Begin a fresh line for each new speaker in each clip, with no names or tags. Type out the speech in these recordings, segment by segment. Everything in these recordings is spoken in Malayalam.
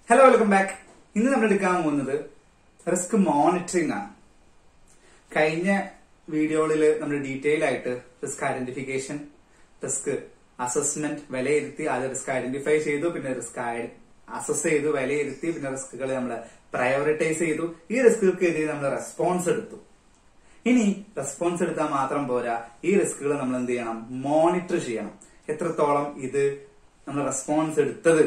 ഹലോ വെൽക്കം ബാക്ക് ഇന്ന് നമ്മൾ എടുക്കാൻ പോകുന്നത് റിസ്ക് മോണിറ്ററിംഗ് ആണ് കഴിഞ്ഞ വീഡിയോകളിൽ നമ്മൾ ഡീറ്റെയിൽ ആയിട്ട് റിസ്ക് ഐഡന്റിഫിക്കേഷൻ റിസ്ക് അസസ്മെന്റ് വിലയിരുത്തി അത് റിസ്ക് ഐഡന്റിഫൈ ചെയ്തു പിന്നെ റിസ്ക് അസസ് ചെയ്തു വിലയിരുത്തി പിന്നെ റിസ്കുകൾ നമ്മൾ പ്രയോറിറ്റൈസ് ചെയ്തു ഈ റിസ്കുകൾക്കെതിരെ നമ്മൾ റെസ്പോൺസ് എടുത്തു ഇനി റെസ്പോൺസ് എടുത്താൽ മാത്രം പോരാ ഈ റിസ്കുകൾ നമ്മൾ എന്ത് ചെയ്യണം മോണിറ്റർ ചെയ്യണം എത്രത്തോളം ഇത് നമ്മൾ റെസ്പോൺസ് എടുത്തത്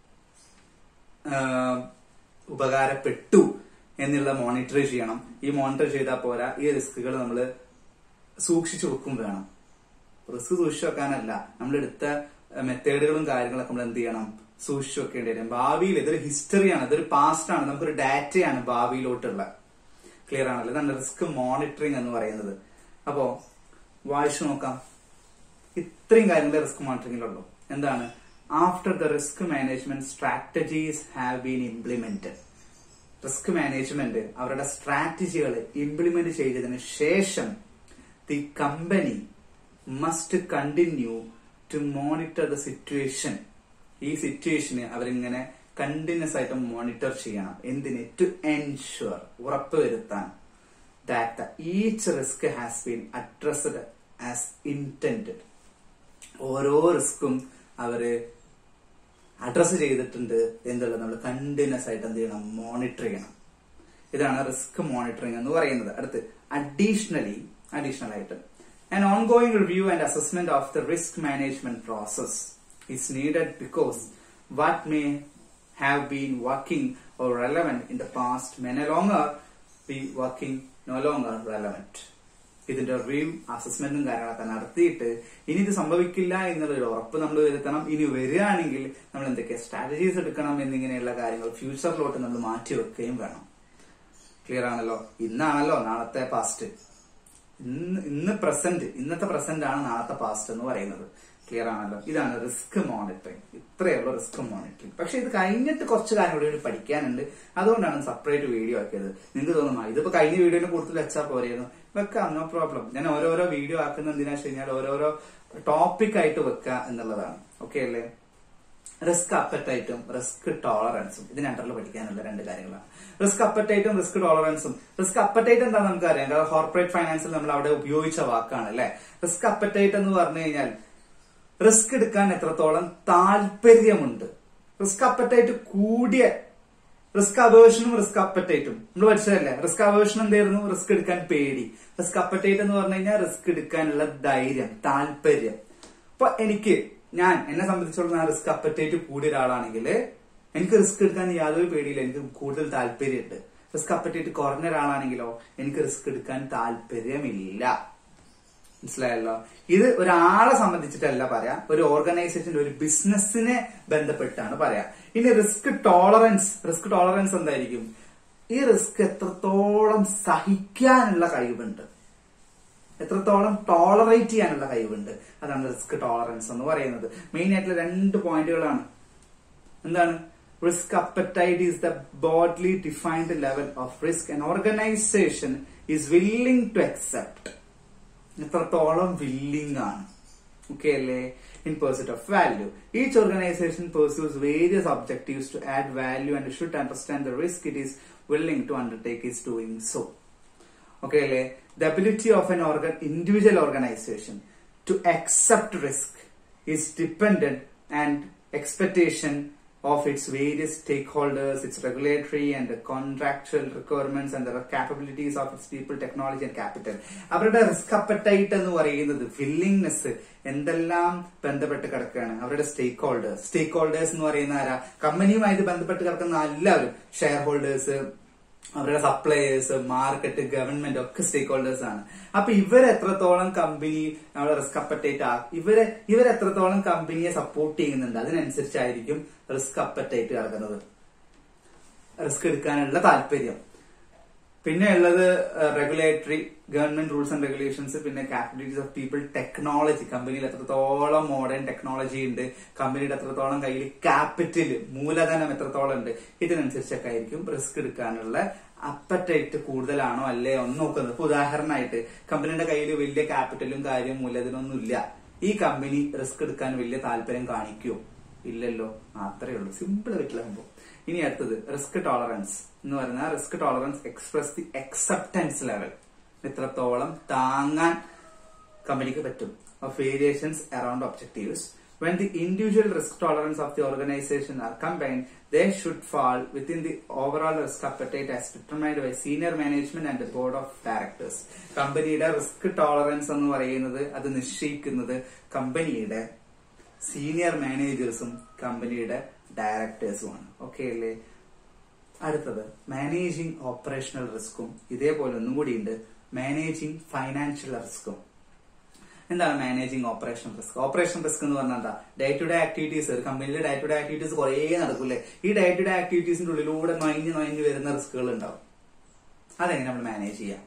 ആഹ് ഉപകാരപ്പെട്ടു എന്നുള്ള മോണിറ്റർ ചെയ്യണം ഈ മോണിറ്റർ ചെയ്താൽ പോരാ ഈ റിസ്കുകൾ നമ്മൾ സൂക്ഷിച്ചു വെക്കും വേണം റിസ്ക് സൂക്ഷിച്ചു വെക്കാനല്ല നമ്മൾ എടുത്ത മെത്തേഡുകളും കാര്യങ്ങളൊക്കെ നമ്മൾ എന്ത് ചെയ്യണം സൂക്ഷിച്ചു വെക്കേണ്ടി വരും ഭാവിയിൽ ഇതൊരു ഹിസ്റ്ററിയാണ് ഇതൊരു പാസ്റ്റ് ആണ് നമുക്കൊരു ഡാറ്റയാണ് ഭാവിയിലോട്ടുള്ള ക്ലിയർ ആണല്ലോ ഇതാണ് റിസ്ക് മോണിറ്ററിംഗ് എന്ന് പറയുന്നത് അപ്പോ വായിച്ചു നോക്കാം ഇത്രയും കാര്യങ്ങൾ റിസ്ക് മോണിറ്ററിംഗിലുള്ളൂ എന്താണ് after the risk management strategies have been implemented risk management അവരുടെ സ്ട്രാറ്റജികൾ ഇംപ്ലിമെന്റ് ചെയ്തതിനു ശേഷം the company must continue to monitor the situation ഈ സിറ്റുവേഷന് അവരിങ്ങനെ കണ്ടിന്യൂസ് ആയിട്ട് മോണിറ്റർ ചെയ്യണം എന്തിന് ടു എൻഷുർ ഉറപ്പുവരുത്താൻ that each risk has been addressed as intended ഓരോ റിസ്ക്കും അവര് അഡ്രസ് ചെയ്തിട്ടുണ്ട് എന്നുള്ളത് നമ്മൾ കണ്ടിന്യൂസ് ആയിട്ട് എന്ത് ചെയ്യണം മോണിറ്റർ ചെയ്യണം ഇതാണ് റിസ്ക് മോണിറ്ററിംഗ് എന്ന് പറയുന്നത് അടുത്ത് അഡീഷണലി അഡീഷണൽ ആയിട്ട് an ongoing review and assessment of the risk management process is needed because what may have been working or relevant in the past may no longer be working no longer relevant. ഇതിന്റെ റിവ്യൂ അസസ്മെന്റും കാര്യങ്ങളൊക്കെ നടത്തിയിട്ട് ഇനി ഇത് സംഭവിക്കില്ല എന്നുള്ളൊരു ഉറപ്പ് നമ്മൾ വരുത്തണം ഇനി വരികയാണെങ്കിൽ നമ്മൾ എന്തൊക്കെ സ്ട്രാറ്റജീസ് എടുക്കണം എന്നിങ്ങനെയുള്ള കാര്യങ്ങൾ ഫ്യൂച്ചറിലോട്ട് നമ്മൾ മാറ്റി വെക്കുകയും വേണം ക്ലിയർ ആണല്ലോ ഇന്നാണല്ലോ നാളത്തെ പാസ്റ്റ് ഇന്ന് ഇന്ന് പ്രസന്റ് ഇന്നത്തെ പ്രസന്റ് ആണ് നാളത്തെ പാസ്റ്റ് എന്ന് പറയുന്നത് ക്ലിയർ ആണല്ലോ ഇതാണ് റിസ്ക് മോണിറ്ററിംഗ് ഇത്രയുള്ള റിസ്ക് മോണിറ്ററിംഗ് പക്ഷെ ഇത് കഴിഞ്ഞിട്ട് കുറച്ച് കാര്യം കൂടി പഠിക്കാനുണ്ട് അതുകൊണ്ടാണ് സെപ്പറേറ്റ് വീഡിയോ ആക്കിയത് നിങ്ങൾക്ക് തോന്നുന്നു ഇതിപ്പോ കഴിഞ്ഞ വീഡിയോനെ കൂടുതൽ വെച്ചാൽ പോരെയായിരുന്നു വെക്കാം നോ പ്രോബ്ലം ഞാൻ ഓരോരോ വീഡിയോ ആക്കുന്ന എന്തിനാ വെച്ച് കഴിഞ്ഞാൽ ഓരോരോ ടോപ്പിക് ആയിട്ട് വെക്കുക എന്നുള്ളതാണ് ഓക്കെ അല്ലേ റിസ്ക് അപ്പറ്റൈറ്റും റിസ്ക് ടോളറൻസും ഇതിന് അണ്ടറിൽ പഠിക്കാനുള്ള രണ്ട് കാര്യങ്ങളാണ് റിസ്ക് അപ്പറ്റൈറ്റും റിസ്ക് ടോളറൻസും റിസ്ക് അപ്പറ്റൈറ്റ് എന്താ നമുക്കറിയാം കാരണം കോർപ്പറേറ്റ് ഫൈനാൻസിൽ നമ്മൾ അവിടെ ഉപയോഗിച്ച വാക്കാണ് അല്ലെ റിസ്ക് അപ്പറ്റൈറ്റ് എന്ന് പറഞ്ഞു കഴിഞ്ഞാൽ റിസ്ക് എടുക്കാൻ എത്രത്തോളം താല്പര്യമുണ്ട് റിസ്ക് അപ്പറ്റൈറ്റ് കൂടിയ റിസ്ക് അവേഷനും റിസ്ക് അപ്പറ്റൈറ്റും നമ്മൾ പഠിച്ചതല്ലേ റിസ്ക് അവേഷൻ എന്തായിരുന്നു റിസ്ക് എടുക്കാൻ പേടി റിസ്ക് അപ്പറ്റൈറ്റ് എന്ന് പറഞ്ഞു കഴിഞ്ഞാൽ റിസ്ക് എടുക്കാനുള്ള ധൈര്യം താല്പര്യം അപ്പൊ എനിക്ക് ഞാൻ എന്നെ സംബന്ധിച്ചോളം ഞാൻ റിസ്ക് അപ്പറ്റൈറ്റ് കൂടിയ ഒരാളാണെങ്കിൽ എനിക്ക് റിസ്ക് എടുക്കാൻ യാതൊരു പേടിയില്ല എനിക്ക് കൂടുതൽ താല്പര്യമുണ്ട് റിസ്ക് അപ്പറ്റൈറ്റ് കുറഞ്ഞ ഒരാളാണെങ്കിലോ എനിക്ക് റിസ്ക് എടുക്കാൻ താല്പര്യമില്ല മനസ്സിലായല്ലോ ഇത് ഒരാളെ സംബന്ധിച്ചിട്ടല്ല പറയാം ഒരു ഓർഗനൈസേഷന്റെ ഒരു ബിസിനസ്സിനെ ബന്ധപ്പെട്ടാണ് പറയാം ഇനി റിസ്ക് ടോളറൻസ് റിസ്ക് ടോളറൻസ് എന്തായിരിക്കും ഈ റിസ്ക് എത്രത്തോളം സഹിക്കാനുള്ള കഴിവുണ്ട് എത്രത്തോളം ടോളറേറ്റ് ചെയ്യാനുള്ള കഴിവുണ്ട് അതാണ് റിസ്ക് ടോളറൻസ് എന്ന് പറയുന്നത് മെയിൻ ആയിട്ടുള്ള രണ്ട് പോയിന്റുകളാണ് എന്താണ് risk appetite is the broadly defined level of risk and organisation is willing to accept എത്രത്തോളം വില്ലിംഗ് ആണ് ഓക്കെ അല്ലേ in pursuit of value each organisation pursues various objectives to add value and should understand the risk it is willing to undertake is doing so okay അല്ലേ the ability of an organ individual organisation to accept risk is dependent and expectation of its various stakeholders, its regulatory and contractual requirements and the capabilities of its people, technology and capital. അവരുടെ റിസ്ക് അപ്പറ്റൈറ്റ് എന്ന് പറയുന്നത് വില്ലിങ്നെസ് എന്തെല്ലാം ബന്ധപ്പെട്ട് കിടക്കുകയാണ് അവരുടെ സ്റ്റേക്ക് ഹോൾഡേഴ്സ് സ്റ്റേക്ക് ഹോൾഡേഴ്സ് എന്ന് പറയുന്ന ആരാ കമ്പനിയുമായിട്ട് ബന്ധപ്പെട്ട് കിടക്കുന്ന എല്ലാവരും ഷെയർ ഹോൾഡേഴ്സ് അവരുടെ സപ്ലയേഴ്സ് മാർക്കറ്റ് ഗവൺമെന്റ് ഒക്കെ സ്റ്റേക്ക് ഹോൾഡേഴ്സ് ആണ് അപ്പൊ ഇവരെത്രത്തോളം കമ്പനി നമ്മുടെ റിസ്ക് അപ്പറ്റൈറ്റ് ആ ഇവരെ ഇവരെത്രത്തോളം കമ്പനിയെ സപ്പോർട്ട് ചെയ്യുന്നുണ്ട് അതിനനുസരിച്ചായിരിക്കും റിസ്ക് അപ്പറ്റൈറ്റ് കിടക്കുന്നത് റിസ്ക് എടുക്കാനുള്ള താല്പര്യം പിന്നെ ഉള്ളത് regulatory government rules and regulations പിന്നെ കാപ്പബിലിറ്റീസ് ഓഫ് പീപ്പിൾ ടെക്നോളജി കമ്പനിയിൽ എത്രത്തോളം മോഡേൺ ടെക്നോളജി ഉണ്ട് കമ്പനിയുടെ എത്രത്തോളം കയ്യിൽ ക്യാപിറ്റൽ മൂലധനം എത്രത്തോളം ഉണ്ട് ഇതിനനുസരിച്ചൊക്കെ ആയിരിക്കും റിസ്ക് എടുക്കാനുള്ള അപ്പറ്റൈറ്റ് കൂടുതലാണോ അല്ലേ ഒന്ന് നോക്കുന്നത് ഇപ്പൊ ഉദാഹരണമായിട്ട് കമ്പനിയുടെ കയ്യിൽ വലിയ ക്യാപിറ്റലും കാര്യം മൂലധനമൊന്നും ഇല്ല ഈ കമ്പനി റിസ്ക് എടുക്കാൻ വലിയ താല്പര്യം കാണിക്കുമോ ഇല്ലല്ലോ അത്രേ ഉള്ളൂ സിമ്പിൾ ആയിട്ടുള്ള സംഭവം ഇനി അടുത്തത് റിസ്ക് ടോളറൻസ് എന്ന് പറയുന്ന risk tolerance express the acceptance level എത്രത്തോളം താങ്ങാൻ കമ്പനിക്ക് പറ്റും of variations around objectives. When the individual risk tolerance of the organization are combined, they should fall within the overall risk appetite as determined by senior management and the board of directors. കമ്പനിയുടെ റിസ്ക് ടോളറൻസ് എന്ന് പറയുന്നത് അത് നിശ്ചയിക്കുന്നത് കമ്പനിയുടെ സീനിയർ മാനേജേഴ്സും കമ്പനിയുടെ ഡയറക്ടേഴ്സുമാണ് ഓക്കെ അല്ലേ അടുത്തത് മാനേജിങ് ഓപ്പറേഷണൽ റിസ്ക്കും ഇതേപോലെ ഒന്നും കൂടിയുണ്ട് മാനേജിങ് ഫൈനാൻഷ്യൽ റിസ്ക്കും എന്താണ് managing operation risk operation risk എന്ന് പറഞ്ഞാൽ എന്താ ഡേ ടു ഡേ ആക്ടിവിറ്റീസ് ഒരു കമ്പനിയിലെ ഡേ ടു ഡേ ആക്ടിവിറ്റീസ് കുറേ നടക്കൂലേ ഈ ഡേ ടു ഡേ ആക്ടിവിറ്റീസിന്റെ ഉള്ളിലൂടെ നൊയഞ്ഞ് നൊയഞ്ഞ് വരുന്ന റിസ്കുകൾ ഉണ്ടാവും അതെങ്ങനെ നമ്മൾ മാനേജ് ചെയ്യാം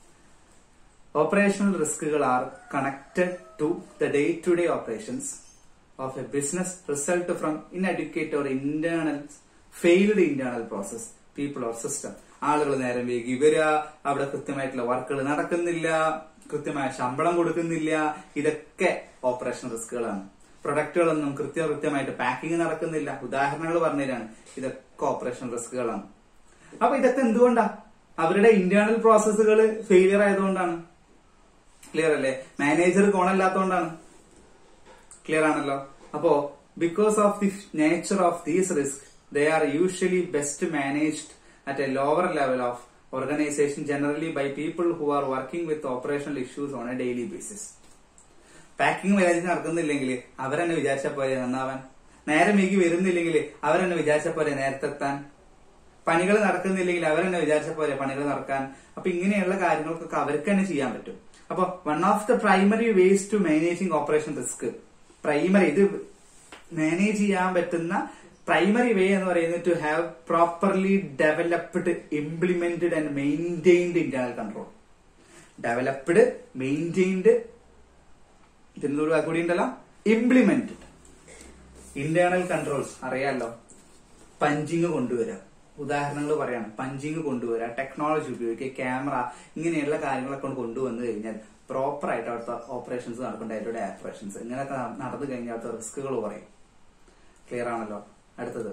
ഓപ്പറേഷണൽ റിസ്കുകൾ are connected to the day to day operations of a business result from inadequate or internal failed internal process people or system ആളുകൾ നേരം വൈകി വരിക അവിടെ കൃത്യമായിട്ടുള്ള വർക്കുകൾ നടക്കുന്നില്ല കൃത്യമായ ശമ്പളം കൊടുക്കുന്നില്ല ഇതൊക്കെ ഓപ്പറേഷൻ റിസ്കുകളാണ് പ്രൊഡക്റ്റുകളൊന്നും കൃത്യ കൃത്യമായിട്ട് പാക്കിംഗ് നടക്കുന്നില്ല ഉദാഹരണങ്ങൾ പറഞ്ഞുതരാണ് ഇതൊക്കെ ഓപ്പറേഷൻ റിസ്കുകളാണ് അപ്പൊ ഇതൊക്കെ എന്തുകൊണ്ടാ അവരുടെ ഇന്റേണൽ പ്രോസസ്സുകൾ ഫെയിലിയർ ആയതുകൊണ്ടാണ് ക്ലിയർ അല്ലേ മാനേജർ കോണല്ലാത്തതുകൊണ്ടാണ് ക്ലിയർ ആണല്ലോ അപ്പോ because of the nature of these risk they are usually best managed at a lower level of organisation generally by people who are working with operational issues on a daily basis packing മര്യാദ നടക്കുന്നില്ലെങ്കിൽ അവരെന്നെ വിചാരിച്ച പോലെ നന്നാവാൻ നേരെ മീകി വരുന്നില്ലെങ്കിൽ അവരെന്നെ വിചാരിച്ച പോലെ നേരത്തെ എത്താൻ പണികൾ നടക്കുന്നില്ലെങ്കിൽ അവരെന്നെ വിചാരിച്ച പോലെ പണികൾ നടക്കാൻ അപ്പൊ ഇങ്ങനെയുള്ള കാര്യങ്ങൾക്കൊക്കെ അവർക്ക് തന്നെ ചെയ്യാൻ പറ്റും അപ്പൊ one of the primary ways to managing operation risk primary ഇത് മാനേജ് ചെയ്യാൻ പറ്റുന്ന പ്രൈമറി വേ എന്ന് പറയുന്നത് to have properly developed implemented and maintained internal control developed maintained ഇതിനൊരു കൂടി ഉണ്ടല്ലോ ഇംപ്ലിമെന്റഡ് ഇന്റേണൽ കൺട്രോൾസ് അറിയാലോ പഞ്ചിങ് കൊണ്ടുവരാം ഉദാഹരണങ്ങൾ പറയാണ് പഞ്ചിങ് കൊണ്ടുവരാം ടെക്നോളജി ഉപയോഗിക്കുക ക്യാമറ ഇങ്ങനെയുള്ള കാര്യങ്ങളൊക്കെ കൊണ്ട് കൊണ്ടുവന്നു കഴിഞ്ഞാൽ പ്രോപ്പർ ആയിട്ട് അവിടുത്തെ ഓപ്പറേഷൻസ് നടക്കും ഡേ ടു ഡേ ഓപ്പറേഷൻസ് ഇങ്ങനെയൊക്കെ നടന്നു കഴിഞ്ഞാൽ അവിടുത്തെ റിസ്കുകൾ കുറയും ക്ലിയർ ആണല്ലോ അടുത്തത്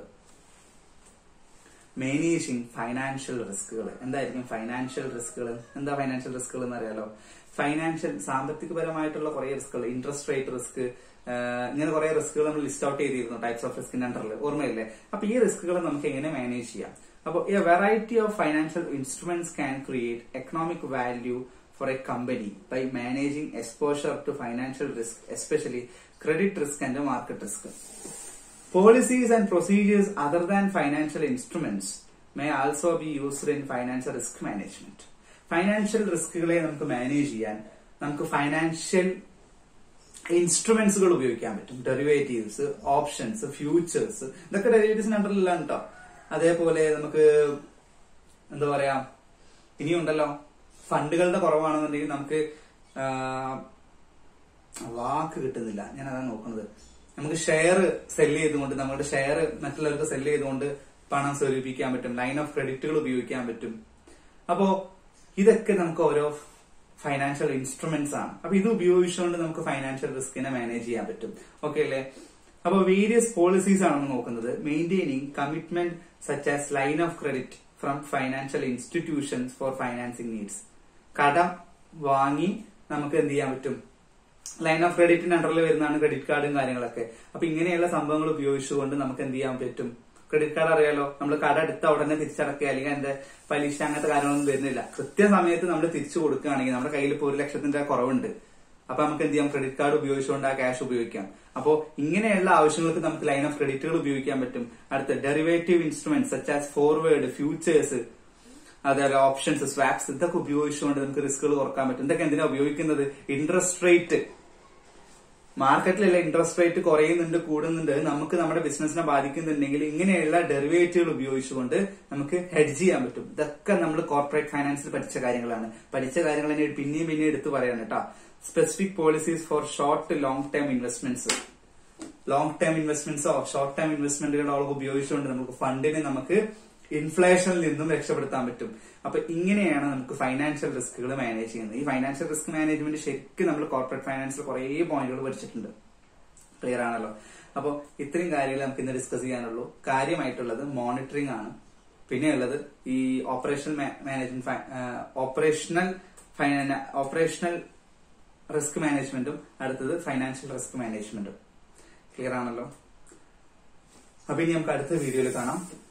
മാനേജിങ് ഫൈനാൻഷ്യൽ റിസ്കുകൾ എന്തായിരിക്കും ഫൈനാൻഷ്യൽ റിസ്കുകൾ എന്താ ഫൈനാൻഷ്യൽ റിസ്കുകൾ എന്ന് അറിയാലോ ഫൈനാൻഷ്യൽ സാമ്പത്തികപരമായിട്ടുള്ള കുറെ റിസ്കുകൾ ഇൻട്രസ്റ്റ് റേറ്റ് റിസ്ക് ഇങ്ങനെ കുറെ റിസ്കുകൾ നമ്മൾ ലിസ്റ്റ് ഔട്ട് ചെയ്തിരുന്നു ടൈപ്സ് ഓഫ് റിസ്കിന്റെ അണ്ടറിൽ ഓർമ്മയില്ലേ അപ്പൊ ഈ റിസ്കുകൾ നമുക്ക് എങ്ങനെ മാനേജ് ചെയ്യാം അപ്പോൾ a variety of financial instruments can create economic value for a company by managing exposure to financial risk, especially credit risk and market risk. Policies and procedures other than financial instruments may also be used in financial risk management. Financial റിസ്കുകളെ നമുക്ക് മാനേജ് ചെയ്യാൻ നമുക്ക് ഫൈനാൻഷ്യൽ ഇൻസ്ട്രുമെന്റ്സുകൾ ഉപയോഗിക്കാൻ പറ്റും ഡെറിവേറ്റീവ്സ് ഓപ്ഷൻസ് ഫ്യൂച്ചേഴ്സ് ഇതൊക്കെ ഡെറിവേറ്റീവ്സിന് അണ്ടറിലാണ് കേട്ടോ അതേപോലെ നമുക്ക് എന്താ പറയാ ഇനിയുണ്ടല്ലോ ഫണ്ടുകളുടെ കുറവാണെന്നുണ്ടെങ്കിൽ നമുക്ക് വാക്ക് കിട്ടുന്നില്ല ഞാൻ അതാണ് നോക്കുന്നത് നമുക്ക് ഷെയർ സെല് ചെയ്തുകൊണ്ട് നമ്മുടെ ഷെയർ മറ്റുള്ളവർക്ക് സെല് ചെയ്തുകൊണ്ട് പണം സ്വരൂപിക്കാൻ പറ്റും ലൈൻ ഓഫ് ക്രെഡിറ്റുകൾ ഉപയോഗിക്കാൻ പറ്റും അപ്പോ ഇതൊക്കെ നമുക്ക് ഓരോ ഫൈനാൻഷ്യൽ ഇൻസ്ട്രുമെന്റ്സ് ആണ് അപ്പൊ ഇത് ഉപയോഗിച്ചുകൊണ്ട് നമുക്ക് ഫൈനാൻഷ്യൽ റിസ്കിനെ മാനേജ് ചെയ്യാൻ പറ്റും ഓക്കെ അല്ലേ അപ്പൊ വേരിയസ് പോളിസീസ് ആണ് നമ്മൾ നോക്കുന്നത് maintaining commitment such as line of credit from financial institutions for financing needs കടം വാങ്ങി നമുക്ക് എന്ത് ചെയ്യാൻ പറ്റും ലൈൻ ഓഫ് ക്രെഡിറ്റിന്റെ അണ്ടറിൽ വരുന്നതാണ് ക്രെഡിറ്റ് കാർഡും കാര്യങ്ങളൊക്കെ അപ്പൊ ഇങ്ങനെയുള്ള സംഭവങ്ങൾ ഉപയോഗിച്ചുകൊണ്ട് നമുക്ക് എന്ത് ചെയ്യാൻ പറ്റും ക്രെഡിറ്റ് കാർഡ് അറിയാലോ നമ്മൾ കട എടുത്ത ഉടനെ തിരിച്ചടക്കുക അല്ലെങ്കിൽ അതിന്റെ പലിശ അങ്ങനത്തെ കാര്യങ്ങളൊന്നും വരുന്നില്ല കൃത്യസമയത്ത് നമ്മൾ തിരിച്ചു കൊടുക്കുകയാണെങ്കിൽ നമ്മുടെ കയ്യിൽ ഇപ്പോൾ ഒരു ലക്ഷത്തിന്റെ കുറവുണ്ട് അപ്പൊ നമുക്ക് എന്ത് ചെയ്യാം ക്രെഡിറ്റ് കാർഡ് ഉപയോഗിച്ചുകൊണ്ട് ആ ക്യാഷ് ഉപയോഗിക്കാം അപ്പോ ഇങ്ങനെയുള്ള ആവശ്യങ്ങൾക്ക് നമുക്ക് ലൈൻ ഓഫ് ക്രെഡിറ്റുകൾ ഉപയോഗിക്കാൻ പറ്റും അടുത്ത derivative instrument such as forward futures അതേപോലെ ഓപ്ഷൻസ് സ്വാപ്സ് ഇതൊക്കെ ഉപയോഗിച്ചുകൊണ്ട് നമുക്ക് റിസ്കുകൾ കുറക്കാൻ പറ്റും ഇതൊക്കെ എന്തിനാ ഉപയോഗിക്കുന്നത് ഇൻട്രസ്റ്റ് റേറ്റ് മാർക്കറ്റിലുള്ള ഇൻട്രസ്റ്റ് റേറ്റ് കുറയുന്നുണ്ട് കൂടുന്നുണ്ട് നമുക്ക് നമ്മുടെ ബിസിനസിനെ ബാധിക്കുന്നുണ്ടെങ്കിൽ ഇങ്ങനെയുള്ള ഡെറിവേറ്റീവുകൾ ഉപയോഗിച്ചുകൊണ്ട് നമുക്ക് ഹെഡ്ജ് ചെയ്യാൻ പറ്റും ഇതൊക്കെ നമ്മൾ കോർപ്പറേറ്റ് ഫൈനാൻസിൽ പഠിച്ച കാര്യങ്ങളാണ് പഠിച്ച കാര്യങ്ങൾ തന്നെ പിന്നെയും പിന്നെയും എടുത്തു പറയാണ് കേട്ടോ specific policies for short long term investments long term ഇൻവെസ്റ്റ്മെന്റ്സോ ഷോർട്ട് ടേം ഇൻവെസ്റ്റ്മെന്റുകളോ ഉപയോഗിച്ചുകൊണ്ട് നമുക്ക് ഫണ്ടിനെ നമുക്ക് ഇൻഫ്ലേഷനിൽ നിന്നും രക്ഷപ്പെടുത്താൻ പറ്റും അപ്പൊ ഇങ്ങനെയാണ് നമുക്ക് ഫൈനാൻഷ്യൽ റിസ്കുകൾ മാനേജ് ചെയ്യുന്നത് ഈ ഫൈനാൻഷ്യൽ റിസ്ക് മാനേജ്മെന്റ് ശരിക്കും നമ്മൾ കോർപ്പറേറ്റ് ഫൈനാൻസിൽ കുറെ പോയിന്റുകൾ പഠിച്ചിട്ടുണ്ട് ക്ലിയർ ആണല്ലോ അപ്പോൾ ഇത്രയും കാര്യങ്ങൾ നമുക്ക് ഇന്ന് ഡിസ്കസ് ചെയ്യാനുള്ളൂ കാര്യമായിട്ടുള്ളത് മോണിറ്ററിംഗ് ആണ് പിന്നെയുള്ളത് ഈ operational management operational operational risk മാനേജ്മെന്റും അടുത്തത് ഫൈനാൻഷ്യൽ റിസ്ക് മാനേജ്മെന്റും ക്ലിയർ ആണല്ലോ അപ്പൊ ഇനി നമുക്ക് അടുത്ത വീഡിയോയിൽ കാണാം